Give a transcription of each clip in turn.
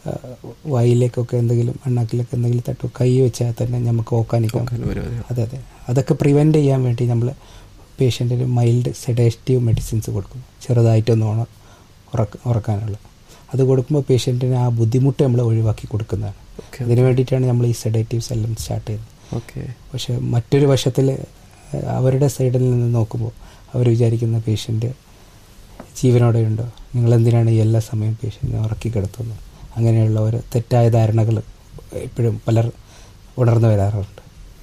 ആ, വായിലേക്കൊക്കെ എന്തെങ്കിലും അണ്ണാക്കിലൊക്കെ എന്തെങ്കിലും തട്ടു കൈ വെച്ചാൽ തന്നെ നമുക്ക് ഓക്കാനിക്കാം ഓക്കാൻ വരും അതെ അതെ അതെ അതൊക്കെ പ്രിവെൻറ്റ് ചെയ്യാൻ വേണ്ടി നമ്മൾ പേഷ്യൻറ്റിന് മൈൽഡ് സെഡേറ്റീവ് മെഡിസിൻസ് കൊടുക്കും ചെറുതായിട്ടൊന്ന് ഉണ ഉറക്ക ഉറക്കാനുള്ള അത് കൊടുക്കുമ്പോൾ പേഷ്യൻറ്റിന് ആ ബുദ്ധിമുട്ട് നമ്മൾ ഒഴിവാക്കി കൊടുക്കുന്നതാണ് ഓക്കെ അതിന് വേണ്ടിയിട്ടാണ് നമ്മൾ ഈ സെഡേറ്റീവ്സ് എല്ലാം സ്റ്റാർട്ട് ചെയ്യുന്നത് ഓക്കെ പക്ഷെ മറ്റൊരു വശത്തിൽ അവരുടെ സൈഡിൽ നിന്ന് നോക്കുമ്പോൾ അവർ വിചാരിക്കുന്ന പേഷ്യൻ്റ് ജീവനോടെയുണ്ടോ നിങ്ങളെന്തിനാണ് ഈ എല്ലാ സമയം പേഷ്യൻറ്റിനെ ഉറക്കി കിടത്തുന്നത് അങ്ങനെയുള്ള ഒരു തെറ്റായ ധാരണകൾ എപ്പോഴും പലർ ഉണർന്നു വരാറുണ്ട്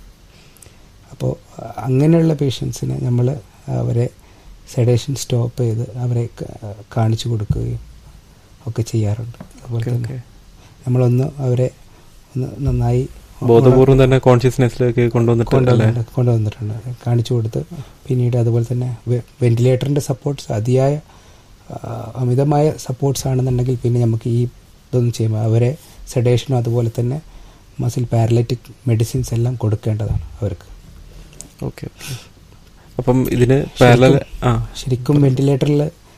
അപ്പോൾ അങ്ങനെയുള്ള പേഷ്യൻസിന് നമ്മൾ അവരെ സെഡേഷൻ സ്റ്റോപ്പ് ചെയ്ത് അവരെ ക- കാണിച്ചു കൊടുക്കുകയും ഒക്കെ ചെയ്യാറുണ്ട് അതുപോലെ ഓക്കെ തന്നെ ഓക്കെ നമ്മളൊന്ന് അവരെ ഒന്ന് നന്നായി ബോധപൂർവം തന്നെ കോൺഷ്യസ്നെസ്സിലേക്ക് കൊണ്ടുവന്നിട്ട് അല്ലേ കൊണ്ടുവന്നിട്ടുണ്ട് കൊണ്ടുവന്നിട്ടുണ്ട് കാണിച്ചു കൊടുത്ത് പിന്നീട് അതുപോലെ തന്നെ വെന്റിലേറ്ററിൻ്റെ സപ്പോർട്ട്സ് അതിയായ ആ, അമിതമായ സപ്പോർട്ട്സ് ആണെന്നുണ്ടെങ്കിൽ പിന്നെ നമുക്ക് ഈ ഇതൊന്നും ചെയ്യുമ്പോൾ അവരെ സെഡേഷനും അതുപോലെ തന്നെ മസിൽ പാരലറ്റിക് മെഡിസിൻസ് എല്ലാം കൊടുക്കേണ്ടതാണ് അവർക്ക് ഓക്കെ ഓക്കെ അപ്പം ഇതിന് പാരലൽ ആ ശരിക്കും വെന്റിലേറ്ററിൽ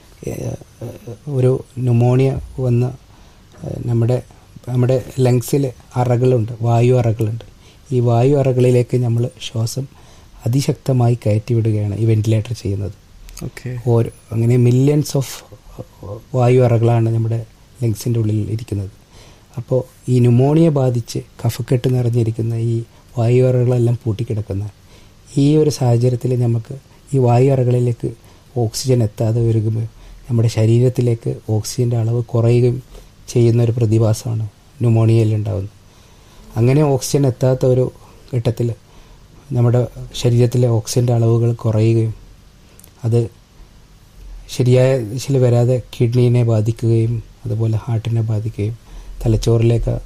ഒരു ന്യൂമോണിയ വന്ന് ഏഹ്, നമ്മുടെ നമ്മുടെ ലങ്സിൽ അറകളുണ്ട് വായു അറകളുണ്ട് ഈ വായു അറകളിലേക്ക് നമ്മൾ ശ്വാസം അതിശക്തമായി കയറ്റി വിടുകയാണ് ഈ വെന്റിലേറ്റർ ചെയ്യുന്നത് ഓക്കെ ഓരോ അങ്ങനെ മില്യൺസ് ഓഫ് വായു അറകളാണ് നമ്മുടെ ലങ്സിൻ്റെ ഉള്ളിൽ ഇരിക്കുന്നത് അപ്പോൾ ഈ ന്യൂമോണിയ ബാധിച്ച് കഫക്കെട്ട് നിറഞ്ഞിരിക്കുന്ന ഈ വായു അറകളെല്ലാം പൂട്ടിക്കിടക്കുന്ന ഈ ഒരു സാഹചര്യത്തിൽ നമുക്ക് ഈ വായു അറകളിലേക്ക് ഓക്സിജൻ എത്താതെ വരികയും നമ്മുടെ ശരീരത്തിലേക്ക് ഓക്സിജൻ്റെ അളവ് കുറയുകയും ചെയ്യുന്ന ഒരു പ്രതിഭാസമാണ് ന്യൂമോണിയയിൽ ഉണ്ടാകുന്നത് അങ്ങനെ ഓക്സിജൻ എത്താത്ത ഒരു ഘട്ടത്തിൽ നമ്മുടെ ശരീരത്തിലെ ഓക്സിജൻ്റെ അളവുകൾ കുറയുകയും അത് ശരിയായ ദിശയിൽ വരാതെ കിഡ്നീനെ ബാധിക്കുകയും അതുപോലെ ഹാർട്ടിനെ ബാധിക്കുകയും തലച്ചോറിലേക്ക്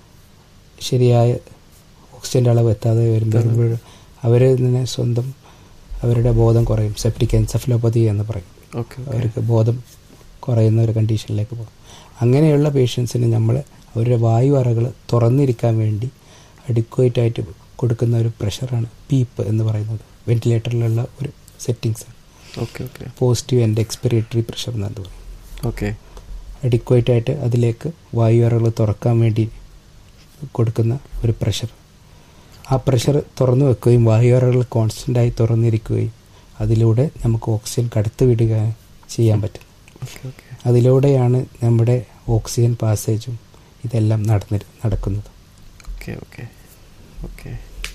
ശരിയായ ഓക്സിജൻ്റെ അളവ് എത്താതെ വരുമ്പോൾ അവർ തന്നെ സ്വന്തം അവരുടെ ബോധം കുറയും സെപ്റ്റിക് എൻസെഫലോപ്പതി എന്ന് പറയും ഓക്കെ അവർക്ക് ബോധം കുറയുന്ന ഒരു കണ്ടീഷനിലേക്ക് പോകും അങ്ങനെയുള്ള പേഷ്യൻസിന് നമ്മൾ അവരുടെ വായു അറകൾ തുറന്നിരിക്കാൻ വേണ്ടി അഡിക്വേറ്റ് ആയിട്ട് കൊടുക്കുന്ന ഒരു പ്രഷറാണ് പീപ്പ് എന്ന് പറയുന്നത് വെന്റിലേറ്ററിലുള്ള ഒരു settings okay okay positive and expiratory pressure എന്നാണ് പറയും ഓക്കെ അഡിക്വേറ്റ് ആയിട്ട് അതിലേക്ക് വായു അറകൾ തുറക്കാൻ വേണ്ടി കൊടുക്കുന്ന ഒരു പ്രഷർ ആ പ്രഷർ തുറന്നു വെക്കുകയും വായു അറകൾ കോൺസ്റ്റൻ്റായി തുറന്നിരിക്കുകയും അതിലൂടെ നമുക്ക് ഓക്സിജൻ കടത്തി വിടുക ചെയ്യാൻ പറ്റും ഓക്കെ ഓക്കെ അതിലൂടെയാണ് നമ്മുടെ ഓക്സിജൻ പാസേജും ഇതെല്ലാം നടന്നി നടക്കുന്നത് ഓക്കെ ഓക്കെ ഓക്കെ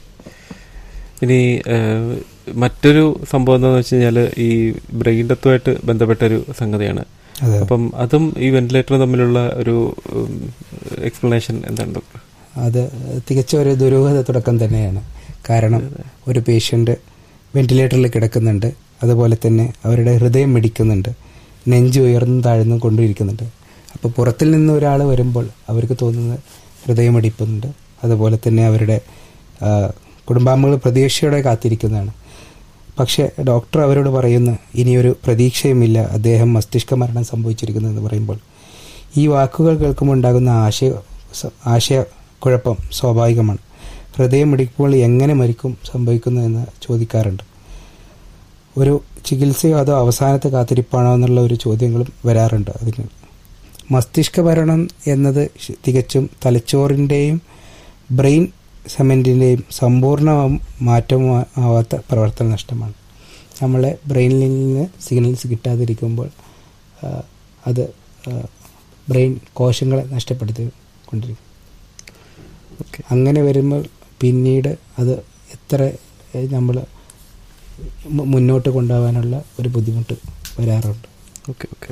ഇനി ഏഹ്, മറ്റൊരു സംഭവം എന്താണെന്ന് വെച്ച് കഴിഞ്ഞാൽ ഈ ബ്രെയിൻ ഡെത്തുമായിട്ട് ബന്ധപ്പെട്ട ഒരു സംഗതിയാണ് അതെ അപ്പം അതും ഈ വെന്റിലേറ്ററും തമ്മിലുള്ള ഒരു എക്സ്പ്ലനേഷൻ എന്താണ് ഡോക്ടർ അത് തികച്ച ഒരു ദുരൂഹത തുടക്കം തന്നെയാണ് കാരണം ഒരു പേഷ്യൻ്റ് വെന്റിലേറ്ററിൽ കിടക്കുന്നുണ്ട് അതുപോലെ തന്നെ അവരുടെ ഹൃദയം മിടിക്കുന്നുണ്ട് നെഞ്ച് ഉയർന്നും താഴ്ന്നും കൊണ്ടിരിക്കുന്നുണ്ട് അപ്പോൾ പുറത്തിൽ നിന്ന് ഒരാൾ വരുമ്പോൾ അവർക്ക് തോന്നുന്നത് ഹൃദയമിടിപ്പുന്നുണ്ട് അതുപോലെ തന്നെ അവരുടെ ആ, കുടുംബാംഗങ്ങൾ പ്രതീക്ഷയോടെ കാത്തിരിക്കുന്നതാണ് പക്ഷേ ഡോക്ടർ അവരോട് പറയുന്നു ഇനിയൊരു പ്രതീക്ഷയുമില്ല അദ്ദേഹം മസ്തിഷ്ക മരണം സംഭവിച്ചിരിക്കുന്നു എന്ന് പറയുമ്പോൾ ഈ വാക്കുകൾ കേൾക്കുമ്പോൾ ഉണ്ടാകുന്ന ആശയ സ- ആശയക്കുഴപ്പം സ്വാഭാവികമാണ് ഹൃദയമിടിക്കുമ്പോൾ എങ്ങനെ മരിക്കും സംഭവിക്കുന്നു എന്ന് ചോദിക്കാറുണ്ട് ഒരു ചികിത്സയോ അതോ അവസാനത്തെ കാത്തിരിപ്പാണോ എന്നുള്ള ഒരു ചോദ്യങ്ങളും വരാറുണ്ട് അതിന് മസ്തിഷ്ക മരണം എന്നത് ശ- തികച്ചും തലച്ചോറിൻ്റെയും ബ്രെയിൻ സെമൻറ്റിൻ്റെയും സമ്പൂർണ്ണ മാറ്റം ആവാത്ത പ്രവർത്തന നഷ്ടമാണ് നമ്മളെ ബ്രെയിനിൽ നിന്ന് സിഗ്നൽസ് കിട്ടാതിരിക്കുമ്പോൾ ആ, അത് ആ, ബ്രെയിൻ കോശങ്ങളെ നഷ്ടപ്പെടുത്തി കൊണ്ടിരിക്കും ഓക്കെ അങ്ങനെ വരുമ്പോൾ പിന്നീട് അത് എത്ര നമ്മൾ മുന്നോട്ട് കൊണ്ടുപോകാനുള്ള ഒരു ബുദ്ധിമുട്ട് വരാറുണ്ട് ഓക്കെ ഓക്കെ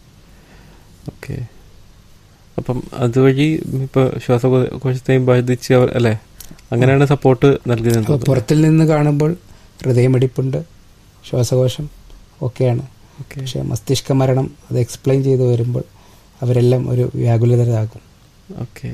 ഓക്കെ അപ്പം അതുവഴി ഇപ്പോൾ ശ്വാസകോശത്തെയും ബാധിച്ച് അവർ അല്ലേ അങ്ങനെയാണ് സപ്പോർട്ട് നൽകിയതെന്ന് അപ്പോൾ തോന്നുന്നു പുറത്തിൽ നിന്ന് കാണുമ്പോൾ ഹൃദയമിടിപ്പുണ്ട് ശ്വാസകോശം ഒക്കെയാണ് ഓക്കെ പക്ഷേ മസ്തിഷ്ക മരണം അത് എക്സ്പ്ലെയിൻ ചെയ്ത് വരുമ്പോൾ അവരെല്ലാം ഒരു വ്യാകുലതരാകും ഓക്കെ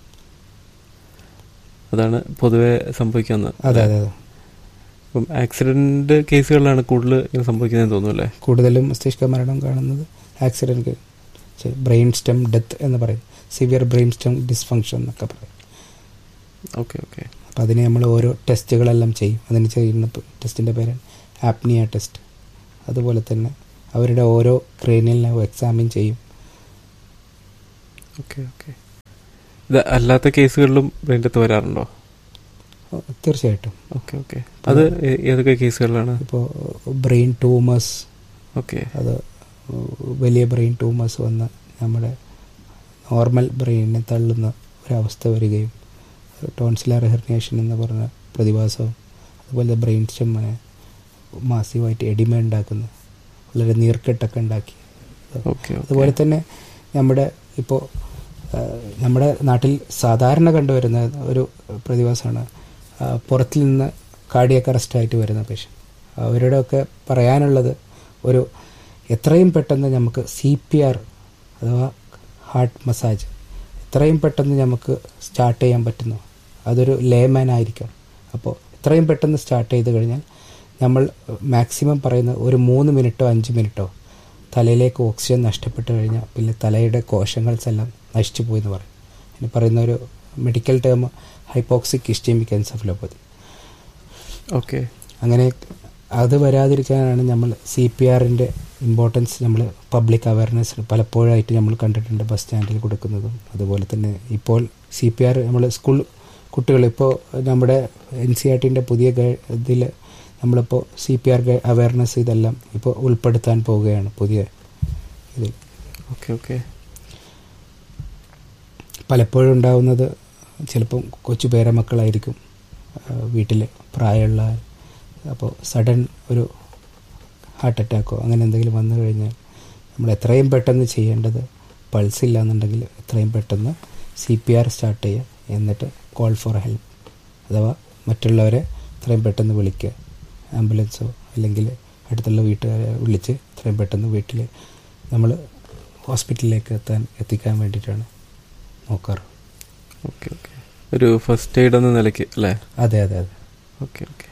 അതാണ് പൊതുവെ സംഭവിക്കുന്നത് അതെ അതെ അതെ അപ്പം ആക്സിഡന്റ് കേസുകളിലാണ് കൂടുതൽ ഇങ്ങനെ സംഭവിക്കുന്നതെന്ന് തോന്നുന്നു അല്ലേ കൂടുതലും മസ്തിഷ്ക മരണം കാണുന്നത് ആക്സിഡൻറ്റ് ബ്രെയിൻ സ്റ്റെം ഡെത്ത് എന്ന് പറയും സിവിയർ ബ്രെയിൻ സ്റ്റെം ഡിസ്ഫങ്ഷൻ എന്നൊക്കെ പറയും ഓക്കെ ഓക്കെ അപ്പം അതിന് നമ്മൾ ഓരോ ടെസ്റ്റുകളെല്ലാം ചെയ്യും അതിന് ചെയ്യുന്ന ടെസ്റ്റിൻ്റെ പേര് ആപ്നിയ ടെസ്റ്റ് അതുപോലെ തന്നെ അവരുടെ ഓരോ ക്രേനിയൽ എക്സാമിൻ ചെയ്യും ഓക്കെ ഓക്കെ ഇത് അല്ലാത്ത കേസുകളിലും ബ്രെയിൻ ഡെത്ത് വരാറുണ്ടോ തീർച്ചയായിട്ടും ഓക്കെ ഓക്കെ അത് ഏ- ഏതൊക്കെ കേസുകളിലാണ് ഇപ്പോൾ ബ്രെയിൻ ട്യൂമേഴ്സ് ഓക്കെ അത് വലിയ ബ്രെയിൻ ട്യൂമേഴ്സ് വന്ന് നമ്മുടെ നോർമൽ ബ്രെയിനിനെ തള്ളുന്ന ഒരവസ്ഥ വരികയും ടോൺസിലർ ഹെർണിയേഷൻ എന്ന് പറഞ്ഞ പ്രതിഭാസവും അതുപോലെ ബ്രെയിൻ സ്റ്റെമ്മിനെ മാസീവായിട്ട് എഡിമ ഉണ്ടാക്കുന്ന വളരെ നീർക്കെട്ടൊക്കെ ഉണ്ടാക്കി ഓക്കെ അതുപോലെ തന്നെ നമ്മുടെ ഇപ്പോൾ നമ്മുടെ നാട്ടിൽ സാധാരണ കണ്ടുവരുന്ന ഒരു പ്രതിഭാസമാണ് ആ, പുറത്തിൽ നിന്ന് കാർഡിയക്ക് അറസ്റ്റായിട്ട് വരുന്ന പേഷ്യൻ്റ് അവരുടെയൊക്കെ പറയാനുള്ളത് ഒരു എത്രയും പെട്ടെന്ന് നമുക്ക് സി പി ആർ അഥവാ ഹാർട്ട് മസാജ് എത്രയും പെട്ടെന്ന് നമുക്ക് സ്റ്റാർട്ട് ചെയ്യാൻ പറ്റുന്നു അതൊരു ലേമാൻ ആയിരിക്കണം അപ്പോൾ എത്രയും പെട്ടെന്ന് സ്റ്റാർട്ട് ചെയ്ത് കഴിഞ്ഞാൽ നമ്മൾ മാക്സിമം പറയുന്ന ഒരു മൂന്ന് മിനിറ്റോ അഞ്ച് മിനിറ്റോ തലയിലേക്ക് ഓക്സിജൻ നഷ്ടപ്പെട്ട് കഴിഞ്ഞാൽ പിന്നെ തലയുടെ കോശങ്ങൾസ് എല്ലാം നശിച്ചു പോയി എന്ന് പറയും ഇനി പറയുന്ന ഒരു medical term hypoxic ischemic encephalopathy okay അങ്ങനെ അത് വരാതിരിക്കാനാണ് നമ്മൾ സി പി ആറിൻ്റെ ഇമ്പോർട്ടൻസ് നമ്മൾ പബ്ലിക് അവയർനെസ് പലപ്പോഴായിട്ട് നമ്മൾ കണ്ടിട്ടുണ്ട് ബസ് സ്റ്റാൻഡിൽ കൊടുക്കുന്നതും അതുപോലെ തന്നെ ഇപ്പോൾ സി പി ആർ നമ്മൾ സ്കൂൾ കുട്ടികൾ ഇപ്പോൾ നമ്മുടെ എൻ സി ആർ ടിൻ്റെ പുതിയ ഇതിൽ നമ്മളിപ്പോൾ സി പി ആർ അവയർനെസ് ഇതെല്ലാം ഇപ്പോൾ ഉൾപ്പെടുത്താൻ പോവുകയാണ് പുതിയ ഇതിൽ ഓക്കെ ഓക്കെ പലപ്പോഴും ഉണ്ടാവുന്നത് ചിലപ്പം കൊച്ചു പേരമക്കളായിരിക്കും വീട്ടിൽ പ്രായമുള്ള അപ്പോൾ സഡൻ ഒരു ഹാർട്ട് അറ്റാക്കോ അങ്ങനെ എന്തെങ്കിലും വന്നു കഴിഞ്ഞാൽ നമ്മൾ എത്രയും പെട്ടെന്ന് ചെയ്യേണ്ടത് പൾസ് ഇല്ല എന്നുണ്ടെങ്കിൽ എത്രയും പെട്ടെന്ന് സി പി ആർ സ്റ്റാർട്ട് ചെയ്യുക എന്നിട്ട് കോൾ ഫോർ ഹെൽപ്പ് അഥവാ മറ്റുള്ളവരെ എത്രയും പെട്ടെന്ന് വിളിക്കുക ആംബുലൻസോ അല്ലെങ്കിൽ അടുത്തുള്ള വീട്ടുകാരെ വിളിച്ച് എത്രയും പെട്ടെന്ന് വീട്ടിൽ നമ്മൾ ഹോസ്പിറ്റലിലേക്ക് എത്താൻ എത്തിക്കാൻ വേണ്ടിയിട്ടാണ് നോക്കാറ് ഓക്കെ ഓക്കെ ഒരു ഫസ്റ്റ് എയ്ഡ് എന്ന നിലയ്ക്ക് അല്ലേ അതെ അതെ അതെ ഓക്കെ ഓക്കെ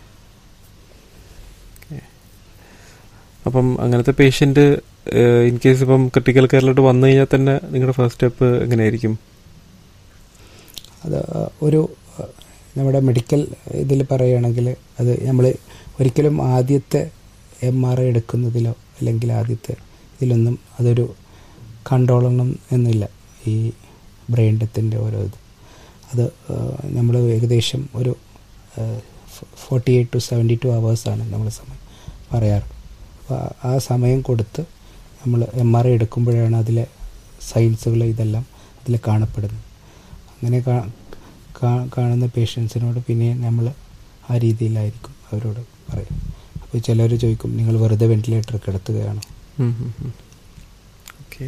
അപ്പം അങ്ങനത്തെ പേഷ്യൻ്റ് ഇൻ കേസ് ഇപ്പം ക്രിട്ടിക്കൽ കെയറിലോട്ട് വന്നു കഴിഞ്ഞാൽ തന്നെ നിങ്ങളുടെ ഫസ്റ്റ് സ്റ്റെപ്പ് എങ്ങനെയായിരിക്കും അത് ഒരു അഹ്, നമ്മുടെ മെഡിക്കൽ ഇതിൽ പറയുകയാണെങ്കിൽ അത് നമ്മൾ ഒരിക്കലും ആദ്യത്തെ എം ആർ ഐ എടുക്കുന്നതിലോ അല്ലെങ്കിൽ ആദ്യത്തെ ഇതിലൊന്നും അതൊരു കണ്ടോളണം എന്നില്ല ഈ ബ്രെയിൻ ഡെത്തിൻ്റെ ഓരോ ഇത് അത് നമ്മൾ ഏകദേശം ഒരു forty eight to seventy two അവേഴ്സാണ് നമ്മൾ സമയം പറയാറ് അപ്പോൾ ആ- ആ സമയം കൊടുത്ത് നമ്മൾ എം ആർ ഐ എടുക്കുമ്പോഴാണ് അതിലെ സയൻസുകൾ ഇതെല്ലാം അതിൽ കാണപ്പെടുന്നത് അങ്ങനെ കാ- കാ- കാണുന്ന പേഷ്യൻസിനോട് പിന്നെ നമ്മൾ ആ രീതിയിലായിരിക്കും അവരോട് പറയും അപ്പോൾ ചിലർ ചോദിക്കും നിങ്ങൾ വെറുതെ വെന്റിലേറ്റർ കിടത്തുകയാണോ ഓക്കെ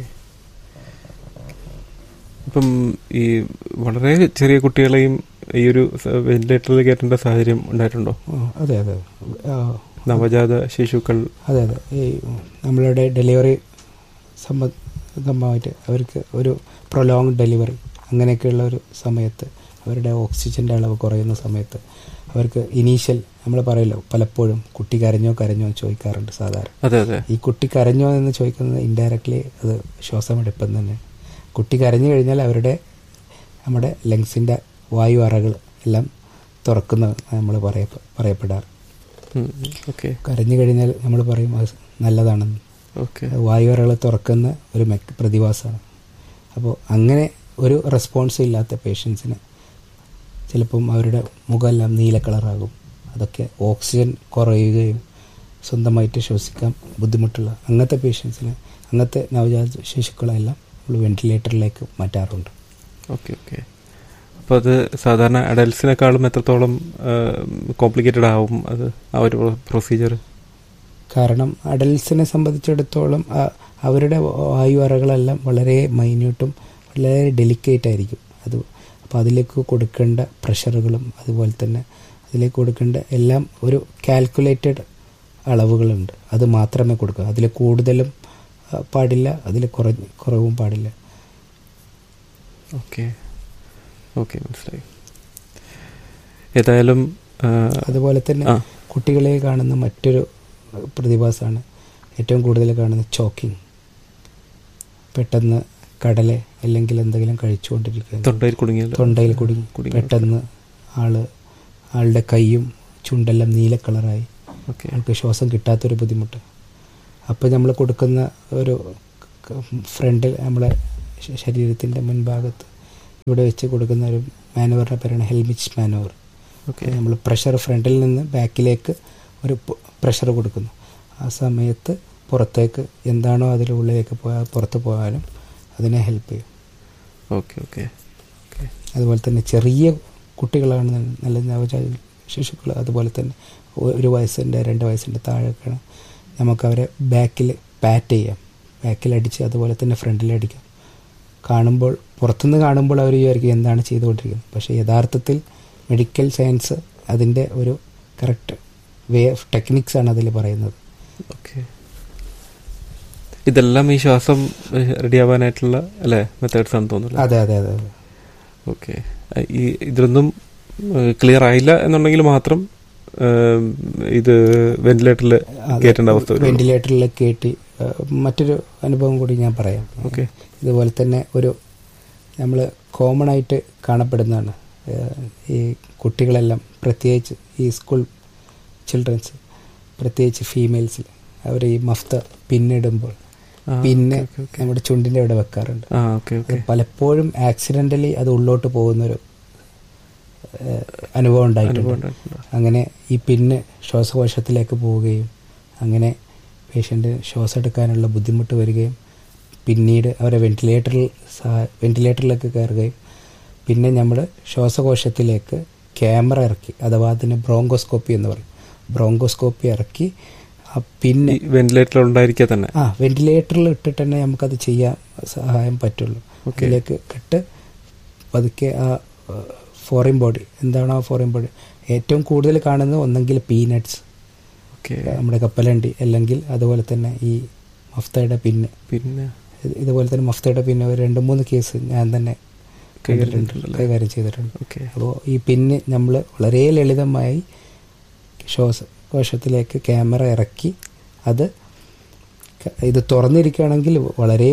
ഇപ്പം ഈ വളരെ ചെറിയ കുട്ടികളെയും ഈ ഒരു വെന്റിലേറ്ററിൽ കയറ്റേണ്ട സാഹചര്യം ഉണ്ടായിട്ടുണ്ടോ ഓ, അതെ അതെ ആ, നവജാത ശിശുക്കൾ അതെ അതെ ഈ നമ്മളുടെ ഡെലിവറി സംബന്ധമായിട്ട് അവർക്ക് ഒരു പ്രൊലോങ് ഡെലിവറി അങ്ങനെയൊക്കെയുള്ള ഒരു സമയത്ത് അവരുടെ ഓക്സിജൻ്റെ അളവ് കുറയുന്ന സമയത്ത് അവർക്ക് ഇനീഷ്യൽ നമ്മൾ പറയല്ലോ പലപ്പോഴും കുട്ടി കരഞ്ഞോ കരഞ്ഞോ എന്ന് ചോദിക്കാറുണ്ട് സാധാരണ അതെ അതെ ഈ കുട്ടി കരഞ്ഞോ എന്ന് ചോദിക്കുന്നത് ഇൻഡയറക്ട്ലി അത് ശ്വാസമെടുപ്പം തന്നെ കുട്ടി കരഞ്ഞു കഴിഞ്ഞാൽ അവരുടെ നമ്മുടെ ലങ്സിൻ്റെ വായു അറകൾ എല്ലാം തുറക്കുന്ന നമ്മൾ പറയ പറയപ്പെടാറ് ഓക്കെ കരഞ്ഞു കഴിഞ്ഞാൽ നമ്മൾ പറയും അത് നല്ലതാണെന്ന് ഓക്കെ വായു അറകൾ തുറക്കുന്ന ഒരു മെക്ക് പ്രതിഭാസമാണ് അപ്പോൾ അങ്ങനെ ഒരു റെസ്പോൺസ് ഇല്ലാത്ത പേഷ്യൻസിന് ചിലപ്പം അവരുടെ മുഖമെല്ലാം നീല കളറാകും അതൊക്കെ ഓക്സിജൻ കുറയുകയും സ്വന്തമായിട്ട് ശ്വസിക്കാൻ ബുദ്ധിമുട്ടുള്ള അങ്ങനത്തെ പേഷ്യൻസിന് അങ്ങനത്തെ നവജാത ശിശുക്കളെല്ലാം നമ്മൾ വെന്റിലേറ്ററിലേക്ക് മാറ്റാറുണ്ട് ഓക്കെ ഓക്കെ അപ്പോൾ അത് സാധാരണ അഡൽസിനെക്കാളും എത്രത്തോളം കോംപ്ലിക്കേറ്റഡ് ആവും അത് ആ ഒരു പ്രൊസീജിയർ കാരണം അഡൽസിനെ സംബന്ധിച്ചിടത്തോളം ആ- അവരുടെ വായു അറകളെല്ലാം വളരെ മൈന്യൂട്ടും വളരെ ഡെലിക്കേറ്റ് ആയിരിക്കും അത് അപ്പോൾ അതിലേക്ക് കൊടുക്കേണ്ട പ്രഷറുകളും അതുപോലെ തന്നെ അതിലേക്ക് കൊടുക്കേണ്ട എല്ലാം ഒരു കാൽക്കുലേറ്റഡ് അളവുകളുണ്ട് അത് മാത്രമേ കൊടുക്കൂ അതിൽ കൂടുതലും ആ, പാടില്ല അതിൽ കുറഞ്ഞ് കുറവും പാടില്ല ഓക്കെ ഓക്കെ മനസ്സിലായി ഏതായാലും ആ, അതുപോലെ തന്നെ ആ. കുട്ടികളെ കാണുന്ന മറ്റൊരു പ്രതിഭാസമാണ് ഏറ്റവും കൂടുതൽ കാണുന്ന ചോക്കിംഗ് പെട്ടെന്ന് കടലെ അല്ലെങ്കിൽ എന്തെങ്കിലും കഴിച്ചുകൊണ്ടിരിക്കുക തൊണ്ടയിൽ കുടുങ്ങിയല്ലോ തൊണ്ടയിൽ കുടുങ്ങി കുടുങ്ങി. പെട്ടെന്ന് ആള് ആളുടെ കൈയും ചുണ്ടെല്ലാം നീല കളറായി ഓക്കെ ആൾക്ക് ശ്വാസം കിട്ടാത്തൊരു ബുദ്ധിമുട്ട് അപ്പോൾ നമ്മൾ കൊടുക്കുന്ന ഒരു ഫ്രണ്ടിൽ നമ്മളെ ശ- ശരീരത്തിൻ്റെ മുൻഭാഗത്ത് ഇവിടെ വെച്ച് കൊടുക്കുന്ന ഒരു മാനുവറിൻ്റെ പേരാണ് ഹെൽമിച്ച് മാനുവർ ഓക്കെ നമ്മൾ പ്രഷർ ഫ്രണ്ടിൽ നിന്ന് ബാക്കിലേക്ക് ഒരു പ്രഷർ കൊടുക്കുന്നു ആ സമയത്ത് പുറത്തേക്ക് എന്താണോ അതിൽ ഉള്ളിലേക്ക് പോയാൽ പുറത്ത് പോയാലും അതിനെ ഹെൽപ്പ് ചെയ്യും ഓക്കെ ഓക്കെ ഓക്കെ അതുപോലെ തന്നെ ചെറിയ കുട്ടികളാണ് നല്ല നവജാത ശിശുക്കൾ അതുപോലെ തന്നെ ഒരു വയസ്സിൻ്റെ രണ്ട് വയസ്സിൻ്റെ താഴെയൊക്കെയാണ് നമുക്കവരെ ബാക്കിൽ പാറ്റ് ചെയ്യാം ബാക്കിൽ അടിച്ച് അതുപോലെ തന്നെ ഫ്രണ്ടിൽ അടിക്കാം കാണുമ്പോൾ പുറത്തുനിന്ന് കാണുമ്പോൾ അവർ വിചാരിക്കും എന്താണ് ചെയ്തുകൊണ്ടിരിക്കുന്നത് പക്ഷേ യഥാർത്ഥത്തിൽ മെഡിക്കൽ സയൻസ് അതിൻ്റെ ഒരു കറക്റ്റ് വേ ഓഫ് ടെക്നിക്സ് ആണ് അതിൽ പറയുന്നത് ഓക്കെ ഇതെല്ലാം ഈ ശ്വാസം റെഡി ആവാനായിട്ടുള്ള അല്ലേ മെത്തേഡ്സ് ആണെന്ന് തോന്നുന്നു അതെ അതെ അതെ അതെ ഓക്കെ ഈ ഇതിലൊന്നും ക്ലിയർ ആയില്ല എന്നുണ്ടെങ്കിൽ മാത്രം ഏഹ്, ഇത് വെന്റിലേറ്ററിൽ കയറ്റേണ്ട അവസ്ഥ വരും വെന്റിലേറ്ററിൽ കയറ്റി ആ, മറ്റൊരു അനുഭവം കൂടി ഞാൻ പറയാം ഓക്കെ ഇതുപോലെ തന്നെ ഒരു നമ്മൾ കോമൺ ആയിട്ട് കാണപ്പെടുന്നതാണ് ഏഹ് ഈ കുട്ടികളെല്ലാം പ്രത്യേകിച്ച് ഈ സ്കൂൾ ചിൽഡ്രൻസ് പ്രത്യേകിച്ച് ഫീമെയിൽസിൽ അവർ ഈ മഫ്ത പിന്നിടുമ്പോൾ ആ, പിന്നെ ഓക്കെ, ഓക്കെ. നമ്മുടെ ചുണ്ടിൻ്റെ അവിടെ വെക്കാറുണ്ട് ആ ഓക്കെ അത് ഓക്കെ പലപ്പോഴും ആക്സിഡൻ്റലി അത് ഉള്ളോട്ട് പോകുന്നൊരു ഏഹ് അനുഭവം ഉണ്ടായിട്ടുണ്ട് അനുഭവം ഉണ്ടായിട്ടുണ്ടോ? അങ്ങനെ ഈ പിന്ന് ശ്വാസകോശത്തിലേക്ക് പോവുകയും അങ്ങനെ പേഷ്യൻ്റ് ശ്വാസം എടുക്കാനുള്ള ബുദ്ധിമുട്ട് വരികയും പിന്നീട് അവരെ വെന്റിലേറ്ററിൽ സഹാ- വെന്റിലേറ്ററിലേക്ക് കയറുകയും പിന്നെ നമ്മൾ ശ്വാസകോശത്തിലേക്ക് ക്യാമറ ഇറക്കി അഥവാ അതിന് ബ്രോങ്കോസ്കോപ്പി എന്ന് പറയും ബ്രോങ്കോസ്കോപ്പി ഇറക്കി ആ പിന്നെ ഈ വെന്റിലേറ്ററിൽ ഉണ്ടായിരിക്കുക തന്നെ ആ വെന്റിലേറ്ററിൽ ഇട്ടിട്ട് തന്നെ നമുക്കത് ചെയ്യാൻ സഹായം പറ്റുള്ളൂ ഓക്കെ. അതിലേക്ക് ഇട്ട് പതുക്കെ ആ ഫോറിൻ ബോഡി എന്താണ് ആ ഫോറിൻ ബോഡി ഏറ്റവും കൂടുതൽ കാണുന്നത് ഒന്നെങ്കിൽ പീനട്സ് ഓക്കെ നമ്മുടെ കപ്പലണ്ടി അല്ലെങ്കിൽ അതുപോലെ തന്നെ ഈ മഫ്തയുടെ പിന്ന് പിന്നെ ഇത് ഇതുപോലെ തന്നെ മഫ്തയുടെ പിന്നെ ഒരു രണ്ട് മൂന്ന് കേസ് ഞാൻ തന്നെ കൈകാര്യം കണ്ടിട്ടുണ്ട്, ചെയ്തിട്ടുണ്ടല്ലേ? കൈകാര്യം ചെയ്തിട്ടുണ്ട് ഓക്കെ അപ്പോൾ ഈ പിന്ന് നമ്മൾ വളരെ ലളിതമായി ശ്വാസകോശത്തിലേക്ക് ക്യാമറ ഇറക്കി അത് ക- ഇത് തുറന്നിരിക്കുകയാണെങ്കിൽ വളരെ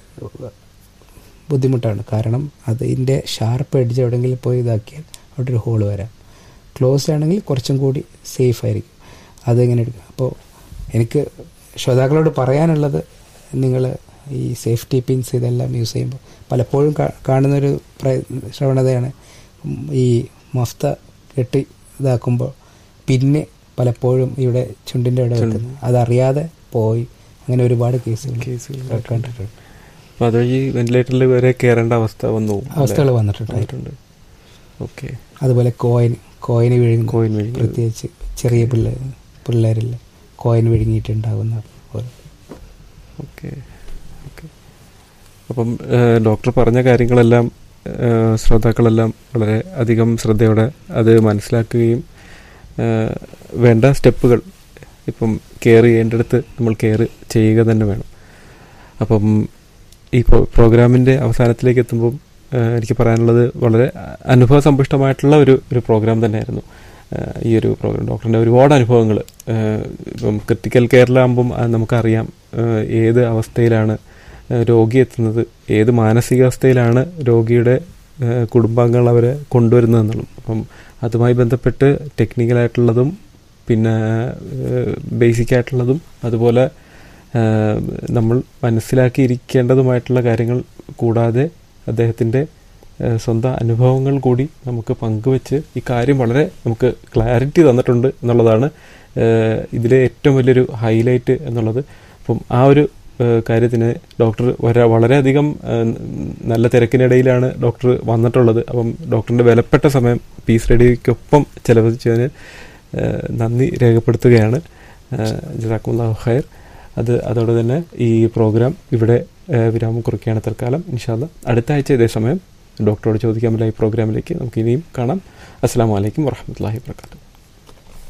ബുദ്ധിമുട്ടാണ് കാരണം അതിൻ്റെ ഷാർപ്പ് എഡ്ജ് എവിടെയെങ്കിലും പോയി ഇതാക്കിയാൽ അവിടെ ഒരു ഹോൾ വരാം ക്ലോസ്ഡ് ആണെങ്കിൽ കുറച്ചും കൂടി സേഫ് ആയിരിക്കും അതെങ്ങനെ എടുക്കുക അപ്പോൾ എനിക്ക് ശ്രോതാക്കളോട് പറയാനുള്ളത് നിങ്ങൾ ഈ സേഫ്റ്റി പിൻസ് ഇതെല്ലാം യൂസ് ചെയ്യുമ്പോൾ പലപ്പോഴും കാ- കാണുന്നൊരു പ്ര- ശ്രവണതയാണ് ഉം, ഈ മഫ്ത കെട്ടി ഇതാക്കുമ്പോൾ പിന്നെ പലപ്പോഴും ഇവിടെ ചുണ്ടിൻ്റെ ഇവിടെ ചുണ്ട്. വെക്കുന്നത് അതറിയാതെ പോയി അങ്ങനെ ഒരുപാട് കേസുകൾ കേസുകൾ കണ്ടിട്ടുണ്ട് അപ്പൊ അതുവഴി വെന്റിലേറ്ററിൽ വരെ കയറേണ്ട അവസ്ഥ വന്നു പോകും, അല്ലേ? അവസ്ഥകൾ വന്നിട്ടുണ്ട് വന്നിട്ടുണ്ട് ഓക്കെ അതുപോലെ കോയിൻ കോയിൻ വിഴുങ്ങും കോയിൻ വിഴുങ്ങുന്നത്. പ്രത്യേകിച്ച് ചെറിയ പിള്ളേർ പിള്ളേരിൽ കോയിൻ വിഴുങ്ങിയിട്ടുണ്ടാകുന്ന പോലെ ഓക്കെ ഓക്കെ അപ്പം ഏഹ്, ഡോക്ടർ പറഞ്ഞ കാര്യങ്ങളെല്ലാം ഏഹ്, ശ്രോതാക്കളെല്ലാം വളരെ അധികം ശ്രദ്ധയോടെ അത് മനസ്സിലാക്കുകയും ഏഹ്, വേണ്ട സ്റ്റെപ്പുകൾ ഇപ്പം കെയർ ചെയ്യേണ്ടടുത്ത് നമ്മൾ കെയർ ചെയ്യുക തന്നെ വേണം അപ്പം ഈ പ്രോ- പ്രോഗ്രാമിൻ്റെ അവസാനത്തിലേക്ക് എത്തുമ്പം ഏഹ്, എനിക്ക് പറയാനുള്ളത് വളരെ അനുഭവ സമ്പുഷ്ടമായിട്ടുള്ള ഒരു ഒരു പ്രോഗ്രാം തന്നെയായിരുന്നു ഏഹ്, ഈ ഒരു പ്രോഗ്രാം ഡോക്ടറിൻ്റെ ഒരുപാട് അനുഭവങ്ങൾ ഇപ്പം ക്രിട്ടിക്കൽ കെയറിലാകുമ്പം അത് നമുക്കറിയാം ഏഹ്, ഏത് അവസ്ഥയിലാണ് ഏഹ്, രോഗി എത്തുന്നത് ഏത് മാനസികാവസ്ഥയിലാണ് രോഗിയുടെ ഏഹ്, കുടുംബാംഗങ്ങൾ അവരെ കൊണ്ടുവരുന്നത് എന്നുള്ളത് അപ്പം അതുമായി ബന്ധപ്പെട്ട് ടെക്നിക്കലായിട്ടുള്ളതും പിന്നെ ബേസിക് ആയിട്ടുള്ളതും അതുപോലെ ഏഹ്, നമ്മൾ മനസ്സിലാക്കിയിരിക്കേണ്ടതുമായിട്ടുള്ള കാര്യങ്ങൾ കൂടാതെ അദ്ദേഹത്തിൻ്റെ ഏഹ്, സ്വന്തം അനുഭവങ്ങൾ കൂടി നമുക്ക് പങ്കുവെച്ച് ഈ കാര്യം വളരെ നമുക്ക് ക്ലാരിറ്റി തന്നിട്ടുണ്ട് എന്നുള്ളതാണ് ഏഹ്, ഇതിലെ ഏറ്റവും വലിയൊരു ഹൈലൈറ്റ് എന്നുള്ളത് അപ്പം ആ ഒരു ഏഹ്, കാര്യത്തിന് ഡോക്ടർ വര- വളരെയധികം ഏഹ്, നല്ല തിരക്കിനിടയിലാണ് ഡോക്ടർ വന്നിട്ടുള്ളത് അപ്പം ഡോക്ടറിൻ്റെ വിലപ്പെട്ട സമയം പീസ് റേഡിയോയ്ക്കൊപ്പം ചെലവഴിച്ചതിന് ഏഹ്, നന്ദി രേഖപ്പെടുത്തുകയാണ് ജസാക്കുല്ലാഹു ഖൈർ അത് അതോടെ തന്നെ ഈ പ്രോഗ്രാം ഇവിടെ ഏഹ്, വിരാമം കുറിക്കുകയാണ് തൽക്കാലം ഇൻഷാല്ല അടുത്ത ആഴ്ച ഇതേ സമയം ഡോക്ടറോട് ചോദിക്കാമല്ല ഈ പ്രോഗ്രാമിലേക്ക് നമുക്ക് ഇനിയും കാണാം അസ്സാം വലൈക്കും വാഹമത്തല്ലാഹി വാത്തു